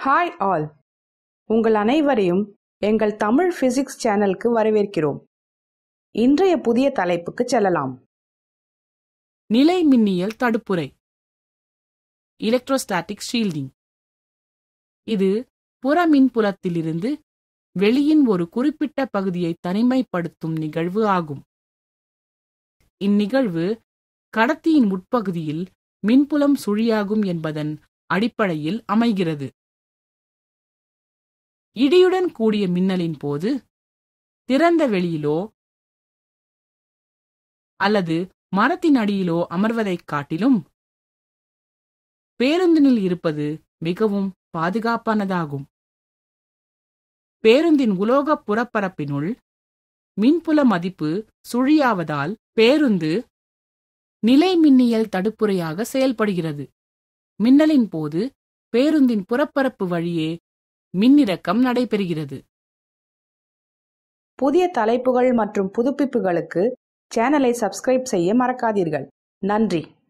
hi all உங்கள் அனைவரையும் எங்கள் தமிழ் பிசிக்ஸ் சேனலுக்கு வரவேற்கிறோம் இன்றைய புதிய தலைப்புக்கு செல்லலாம் நிலை மின்னியல் தடுப்புரை எலக்ட்ரோஸ்டாட்டிக் ஷீல்டிங் இது புற மின்புலத்திலிருந்து வெளியின் ஒரு குறிப்பிட்ட பகுதியை தனிமைப்படுத்தும் நிகழ்வு ஆகும் இந்நிகழ்வு கடத்தியின் உட்பகுதியில் மின்புலம் சுழியாகும் என்பதன் அடிப்படையில் அமைகிறது இடியுடன் கூடிய மின்னலின் போது திறந்த வெளியிலோ அல்லது மரத்தின் அடியிலோ அமர்வதைக் காட்டிலும் பேருந்தினில் இருப்பது மிகவும் பாதுகாப்பானதாகும் பேருந்தின் உலோகப் புறப்பரப்பினுள் மின்புல மதிப்பு சுழியாவதால் பேருந்து நிலை மின்னியல் தடுப்புரையாக செயல்படுகிறது மின்னலின் போது பேருந்தின் புறப்பரப்பு வழியே மின்னிறக்கம் நடைபெறுகிறது புதிய தலைப்புகள் மற்றும் புதுப்பிப்புகளுக்கு சேனலை சப்ஸ்கிரைப் செய்ய மறக்காதீர்கள் நன்றி